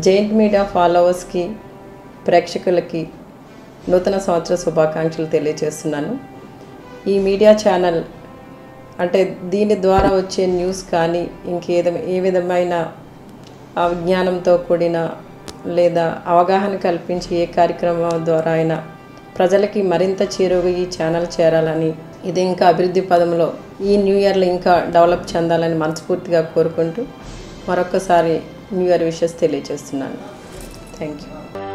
giant media ఫాలోవర్స్కి ప్రేక్షకులకి నూతన సంవత్సర శుభాకాంక్షలు తెలియజేస్తున్నాను ఈ మీడియా ఛానల్ అంటే దీని ద్వారా వచ్చే న్యూస్ కానీ ఇంకేద ఏ విధమైన ఆ విజ్ఞానంతో కూడిన లేదా అవగాహన కల్పించే ఏ కార్యక్రమం ద్వారా అయినా ప్రజలకి మరింత చేరువగా ఈ ఛానల్ చేరాలని ఇది ఇంకా అభివృద్ధి పదంలో ఈ న్యూ ఇయర్లో ఇంకా డెవలప్ చెందాలని మనస్ఫూర్తిగా కోరుకుంటూ మరొకసారి న్యూ ఇయర్ విషెస్ తెలియజేస్తున్నాను థ్యాంక్ యూ